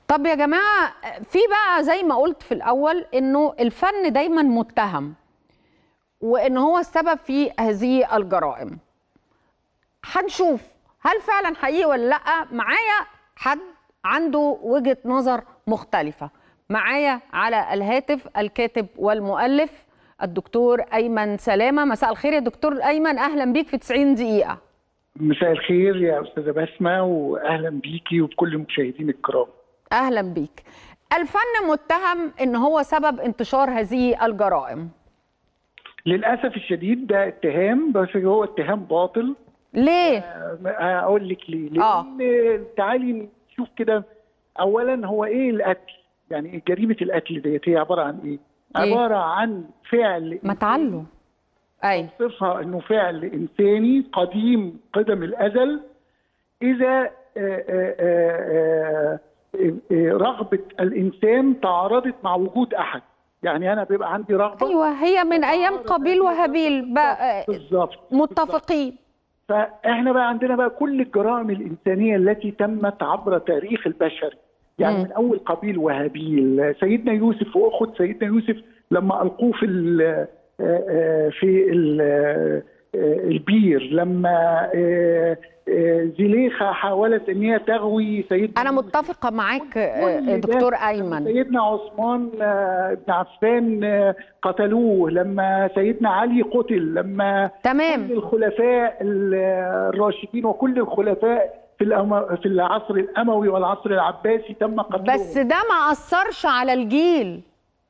طب يا جماعه في بقى زي ما قلت في الاول انه الفن دايما متهم وان هو السبب في هذه الجرائم هنشوف هل فعلا حقيقي ولا لا معايا حد عنده وجهه نظر مختلفه معايا على الهاتف الكاتب والمؤلف الدكتور ايمن سلامه مساء الخير يا دكتور ايمن اهلا بيك في 90 دقيقه مساء الخير يا استاذه بسمه واهلا بيكي وبكل المشاهدين الكرام اهلا بيك الفن متهم ان هو سبب انتشار هذه الجرائم للاسف الشديد ده اتهام بس هو اتهام باطل ليه آه، هقول لك ليه لان آه. تعالي نشوف كده اولا هو ايه القتل يعني إيه جريمه القتل ديت هي عباره عن ايه إيه؟ عباره عن فعل ما تعلوا اي صفها انه فعل انساني قديم قدم الازل اذا آه، آه، آه، آه، آه، رغبه الانسان تعارضت مع وجود احد يعني انا بيبقى عندي رغبه ايوه هي من ايام قابيل وهابيل بقى بالظبط متفقين فاحنا بقى عندنا بقى كل الجرائم الانسانيه التي تمت عبر تاريخ البشر يعني مم. من اول قابيل وهابيل سيدنا يوسف واخت سيدنا يوسف لما القوه في ال- آه، آه، في ال- آه، آه، البير لما آه، آه، زليخه حاولت ان هي تغوي سيدنا انا يوسف. متفقه معاك كل آه، ده دكتور لما ايمن سيدنا عثمان آه، بن عفان آه، قتلوه لما سيدنا علي قتل لما كل تمام الخلفاء ال- الراشدين وكل الخلفاء في الأم... في العصر الاموي والعصر العباسي تم قتلهم بس ده ما اثرش على الجيل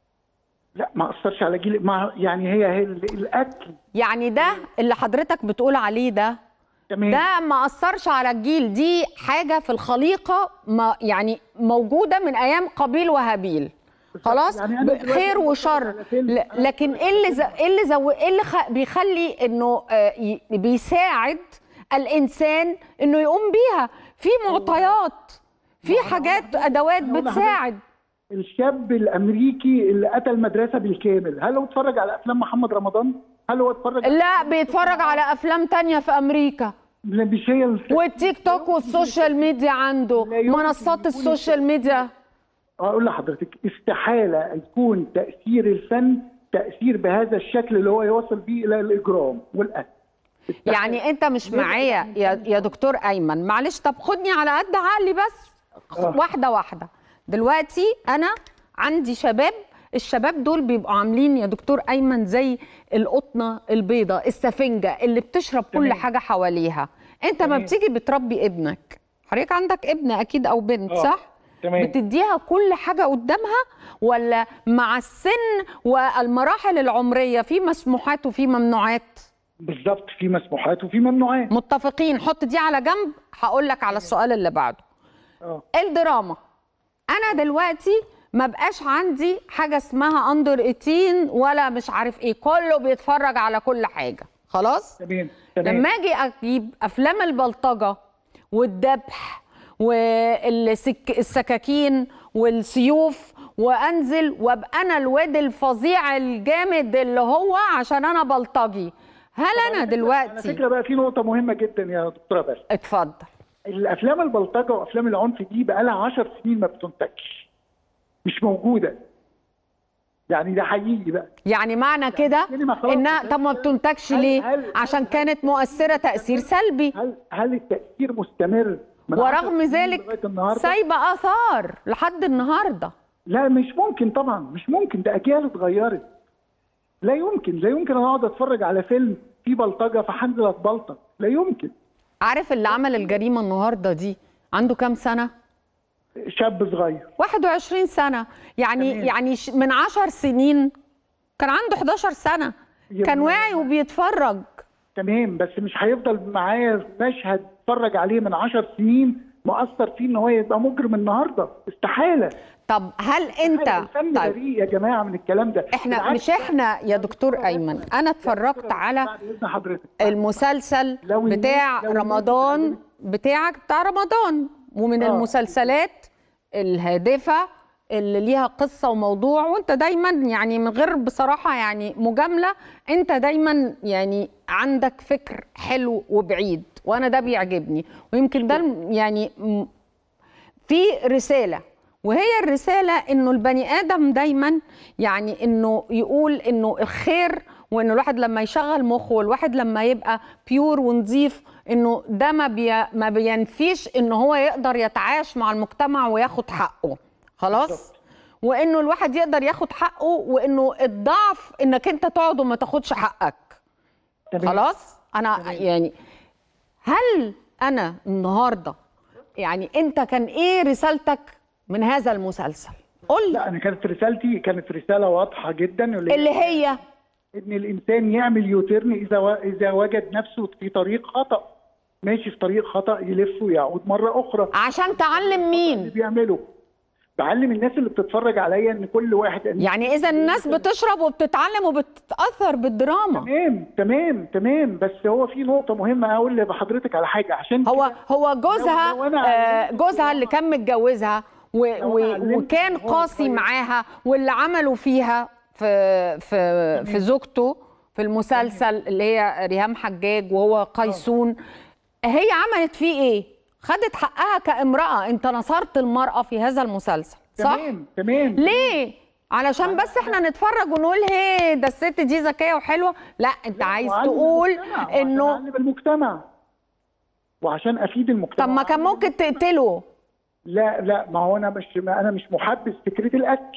لا ما اثرش على جيل ما يعني هي, هي ال- القتل يعني ده اللي حضرتك بتقول عليه ده تمام ده ما اثرش على الجيل دي حاجه في الخليقه ما يعني موجوده من ايام قابيل وهابيل خلاص يعني أنا ب- دلوقتي خير بتفرج وشر على فيلم. ل- أنا لكن ايه اللي ز... ايه اللي زو... ايه اللي خ... بيخلي انه آه، ي- بيساعد الانسان انه يقوم بيها في معطيات في حاجات ادوات أنا أقول بتساعد الشاب الامريكي اللي قتل مدرسه بالكامل هل هو اتفرج على افلام محمد رمضان هل هو اتفرج لا بيتفرج على افلام تانية في امريكا لا، مش هي الف- والتيك توك والسوشيال ميديا عنده لا يمكن منصات يكون السوشيال ميديا اقول لحضرتك استحاله يكون تاثير الفن تاثير بهذا الشكل اللي هو يوصل بيه الى الاجرام والقتل استحالة. يعني انت مش معايا يا يا دكتور ايمن معلش طب خدني على قد عقلي بس آه. واحده واحده دلوقتي انا عندي شباب الشباب دول بيبقوا عاملين يا دكتور ايمن زي القطنه البيضاء السفنجه اللي بتشرب كل تمام. حاجه حواليها انت ما تمام. بتيجي بتربي ابنك حضرتك عندك ابن اكيد او بنت آه. صح تمام. بتديها كل حاجه قدامها ولا مع السن والمراحل العمريه في مسموحات وفي ممنوعات بالظبط في مسموحات وفي ممنوعات متفقين حط دي على جنب هقول لك على السؤال اللي بعده اه الدراما انا دلوقتي ما بقاش عندي حاجه اسمها اندر 18 ولا مش عارف ايه كله بيتفرج على كل حاجه خلاص تمام تمام لما اجي اجيب افلام البلطجه والذبح والسكاكين والسيوف وانزل وابقى انا الواد الفظيع الجامد اللي هو عشان انا بلطجي هل انا على دلوقتي فكره بقى في نقطه مهمه جدا يا دكتوره بس اتفضل الافلام البلطجه وافلام العنف دي بقى لها 10 سنين ما بتنتجش مش موجوده يعني ده حقيقي بقى يعني معنى كده السينما خلاص انها بتنتج. طب ما بتنتجش هل- ليه هل- عشان هل- كانت مؤثره تاثير سلبي هل هل التاثير مستمر من 10 ورغم سنين ذلك لغاية النهارده سايبه اثار لحد النهارده لا مش ممكن طبعا مش ممكن ده اجيال اتغيرت لا يمكن لا يمكن انا اقعد اتفرج على فيلم فيه بلطجه فهنزل اتبلطج لا يمكن عارف اللي عمل الجريمه النهارده دي عنده كام سنه شاب صغير 21 سنه يعني تمام. يعني ش- من 10 سنين كان عنده 11 سنه يا كان ابني. واعي وبيتفرج تمام بس مش هيفضل معايا مشهد اتفرج عليه من 10 سنين مؤثر فيه ان هو يبقى مجرم النهارده استحاله طب هل انت الفن طيب بريء يا جماعه من الكلام ده احنا بالعكس مش احنا يا دكتور ايمن انا اتفرجت على بعد اذن حضرتك المسلسل لو الناس- بتاع لو الناس رمضان بتاعك بتاع رمضان ومن آه. المسلسلات الهادفة اللي ليها قصة وموضوع وانت دايما يعني من غير بصراحة يعني مجاملة انت دايما يعني عندك فكر حلو وبعيد وانا ده بيعجبني ويمكن ده الم- يعني م- في رسالة وهي الرساله انه البني ادم دايما يعني انه يقول انه الخير وانه الواحد لما يشغل مخه والواحد لما يبقى بيور ونظيف انه ده ما بي ما بينفيش انه هو يقدر يتعايش مع المجتمع وياخد حقه خلاص بالظبط. وانه الواحد يقدر ياخد حقه وانه الضعف انك انت تقعد وما تاخدش حقك تمام. خلاص انا تمام. يعني هل انا النهارده يعني انت كان ايه رسالتك من هذا المسلسل قول لي لا انا كانت رسالتي كانت رساله واضحه جدا اللي هي ان الانسان يعمل يوتيرن اذا و... اذا وجد نفسه في طريق خطا ماشي في طريق خطا يلف ويعود مره اخرى عشان تعلم اللي مين بيعمله بعلم الناس اللي بتتفرج عليا ان كل واحد يعني اذا الناس بتشرب وبتتعلم وبتتاثر بالدراما تمام تمام تمام بس هو في نقطه مهمه اقول لحضرتك على حاجه عشان هو كده هو جوزها لو- لو أنا آه، علمت جوزها اللي كان متجوزها و لو و أنا علمت وكان إن هو قاسي كويس. معاها واللي عملوا فيها في في في زوجته في المسلسل اللي هي ريهام حجاج وهو قيسون هي عملت فيه ايه؟ خدت حقها كامرأة انت نصرت المرأة في هذا المسلسل صح؟ تمام تمام ليه؟ علشان بس احنا نتفرج ونقول هي ده الست دي ذكية وحلوة لا انت عايز وأعلم تقول المجتمع، وعشان انه اعلم المجتمع وعشان افيد المجتمع طب ما كان ممكن تقتله لا لا ما هو انا مش ما انا مش محبذ فكره القتل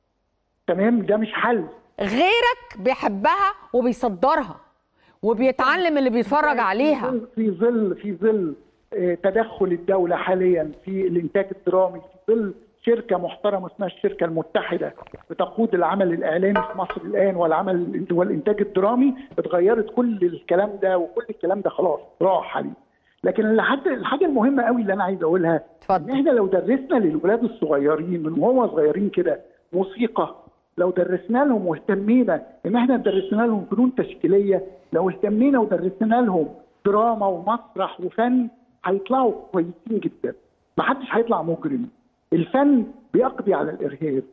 تمام ده مش حل غيرك بيحبها وبيصدرها وبيتعلم اللي بيتفرج عليها في ظل- في ظل في ظل آه، تدخل الدوله حاليا في الانتاج الدرامي في ظل شركه محترمه اسمها الشركه المتحده بتقود العمل الاعلامي في مصر الان والعمل والانتاج الدرامي اتغيرت كل الكلام ده وكل الكلام ده خلاص راح حاليا لكن الحاجه الحاجه المهمه قوي اللي انا عايز اقولها اتفضل. ان احنا لو درسنا للولاد الصغيرين من وهو صغيرين كده موسيقى لو درسنا لهم واهتمينا ان احنا درسنا لهم فنون تشكيليه لو اهتمينا ودرسنا لهم دراما ومسرح وفن هيطلعوا كويسين جدا ما حدش هيطلع مجرم الفن بيقضي على الارهاب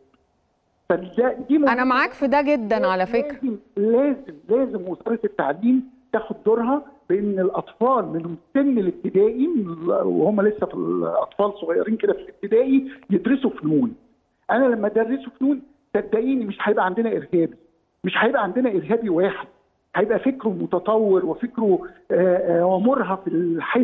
فده دي انا مهمة. معاك في ده جدا على فكره لازم لازم لازم وزاره التعليم تاخد دورها بان الاطفال من السن الابتدائي من- وهم لسه في الاطفال صغيرين كده في الابتدائي يدرسوا فنون. انا لما ادرسوا فنون صدقيني مش هيبقى عندنا ارهابي. مش هيبقى عندنا ارهابي واحد. هيبقى فكره متطور وفكره آه، آه، ومرهف الحس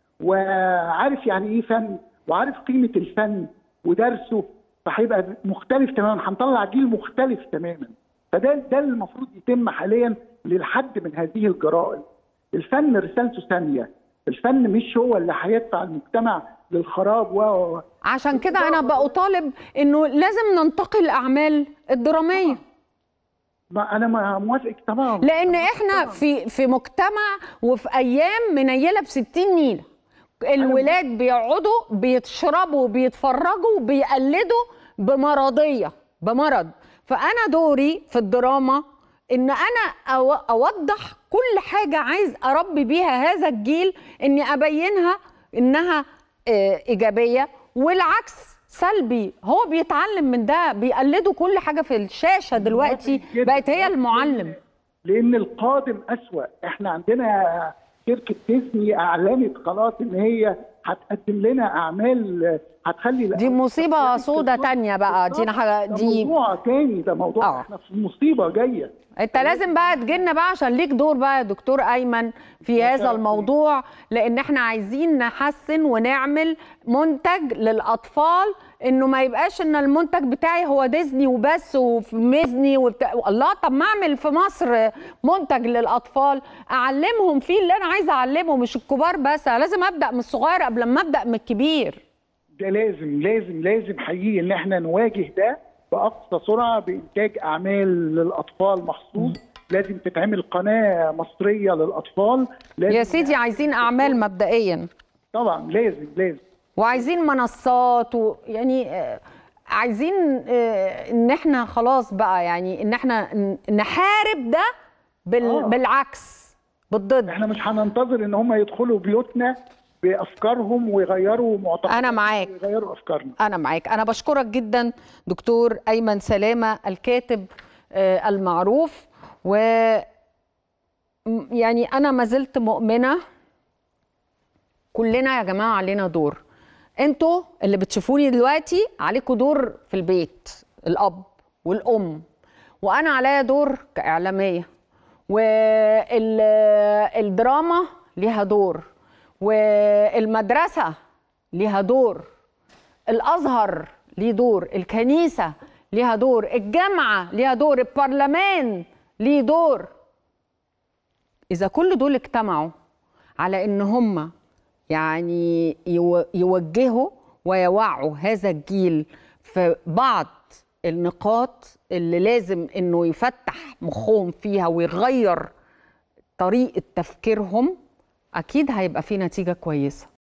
وعارف يعني ايه فن وعارف قيمه الفن ودرسه فهيبقى مختلف تماما هنطلع جيل مختلف تماما فده ده اللي المفروض يتم حاليا للحد من هذه الجرائم الفن رسالته ثانيه الفن مش هو اللي هيدفع المجتمع للخراب و و- و- عشان كده انا بطالب انه لازم ننتقي الاعمال الدراميه ما انا ما موافقك تمام لان احنا في في مجتمع وفي ايام منيله ب 60 نيله الولاد بيقعدوا بيشربوا بيتفرجوا بيقلدوا بمرضيه بمرض فانا دوري في الدراما ان انا أو- اوضح كل حاجه عايز اربي بيها هذا الجيل اني ابينها انها آه، ايجابيه والعكس سلبي هو بيتعلم من ده بيقلدوا كل حاجه في الشاشه دلوقتي موافق جداً. بقت هي المعلم لان القادم اسوا احنا عندنا شركه ديزني اعلنت خلاص ان هي هتقدم لنا اعمال هتخلي دي مصيبة سودة تانية بقى دي حاجة ده دي موضوع تاني ده موضوع آه. احنا في مصيبه جايه انت لازم بقى تجينا بقى عشان ليك دور بقى يا دكتور ايمن في هذا شرف الموضوع لان احنا عايزين نحسن ونعمل منتج للاطفال انه ما يبقاش ان المنتج بتاعي هو ديزني وبس وميزني وبتاع الله طب ما اعمل في مصر منتج للاطفال اعلمهم فيه اللي انا عايزه اعلمه مش الكبار بس أنا لازم ابدا من الصغير قبل ما ابدا من الكبير ده لازم لازم لازم حقيقي ان احنا نواجه ده باقصى سرعه بانتاج اعمال للاطفال مخصوص لازم تتعمل قناه مصريه للاطفال لازم يا سيدي عايزين اعمال مبدئيا طبعا لازم لازم وعايزين منصات ويعني آه، عايزين آه، ان احنا خلاص بقى يعني ان احنا ن- نحارب ده بال آه. بالعكس بالضد احنا مش هننتظر ان هم يدخلوا بيوتنا بافكارهم ويغيروا معتقداتهم أنا معاك. ويغيروا افكارنا انا معاك انا بشكرك جدا دكتور ايمن سلامه الكاتب آه، المعروف و م- يعني انا ما زلت مؤمنه كلنا يا جماعه علينا دور انتوا اللي بتشوفوني دلوقتي عليكم دور في البيت الاب والام وانا عليا دور كاعلاميه والدراما ليها دور والمدرسه ليها دور الازهر ليه دور الكنيسه ليها دور الجامعه ليها دور البرلمان ليه دور اذا كل دول اجتمعوا على ان هم يعني يو- يوجهوا ويوعوا هذا الجيل في بعض النقاط اللي لازم انه يفتح مخهم فيها ويغير طريقه تفكيرهم اكيد هيبقى في نتيجه كويسه